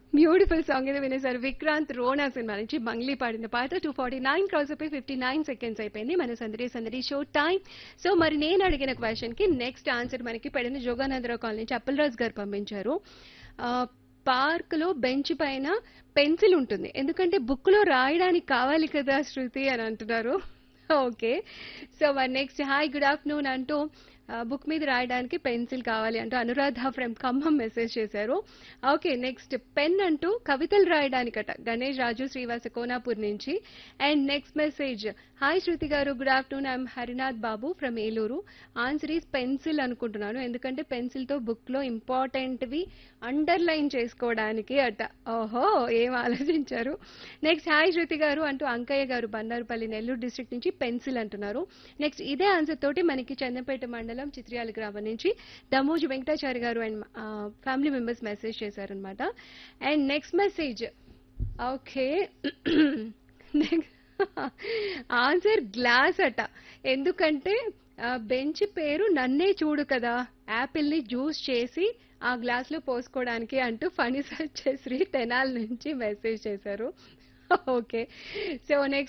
beautiful song ఇది వినేసారు Vikrant రోనా cinema నుంచి బంగ్లీ పాడిన పాట టూ ఫార్టీ నైన్ క్రాస్ అయిపోయి ఫిఫ్టీ నైన్ సెకండ్స్ అయిపోయింది మన సందడి సందడి షో టైం సో మరి నేను అడిగిన క్వశ్చన్ కి నెక్స్ట్ ఆన్సర్ మనకి పెడిన జోగానందరావు కాలనీ నుంచి అప్పలరాజు గారు పంపించారు పార్క్ లో బెంచ్ పైన పెన్సిల్ ఉంటుంది ఎందుకంటే బుక్ లో రాయడానికి కావాలి కదా శృతి అని అంటున్నారు ఓకే సో మరి నెక్స్ట్ హాయ్ గుడ్ ఆఫ్టర్నూన్ అంటూ బుక్ మీద రాయడానికి పెన్సిల్ కావాలి అంటూ అనురాధ ఫ్రమ్ ఖమ్మం మెసేజ్ చేశారు ఓకే నెక్స్ట్ పెన్ అంటూ కవితలు రాయడానికట గణేష్ రాజు శ్రీవాస కోనాపూర్ నుంచి and next message hi Shruti garu good afternoon I'm Harinath Babu from Eluru answer is pencil అనుకుంటున్నాను ఎందుకంటే పెన్సిల్ తో బుక్ లో ఇంపార్టెంట్వి అండర్లైన్ చేసుకోవడానికి అట ఓహో ఏం ఆలోచించారు నెక్స్ట్ హాయ్ శృతి గారు అంటూ అంకయ్య గారు బండారుపల్లి నెల్లూరు డిస్ట్రిక్ట్ నుంచి పెన్సిల్ అంటున్నారు నెక్స్ట్ ఇదే ఆన్సర్ తోటి మనకి చందంపేట మండలం చిత్రియాల గ్రామం నుంచి Damoju Venkatachari garu and family members message చేశారనమాట and next message okay answer glass అట ఎందుకంటే బెంచ్ పేరు నన్నే చూడు కదా యాపిల్ ని జ్యూస్ చేసి ఆ గ్లాస్ లో పోసుకోవడానికి అంటూ ఫణి సర్చేశ్రీ తెనాల్ నుంచి మెసేజ్ చేశారు ఓకే సో నెక్స్ట్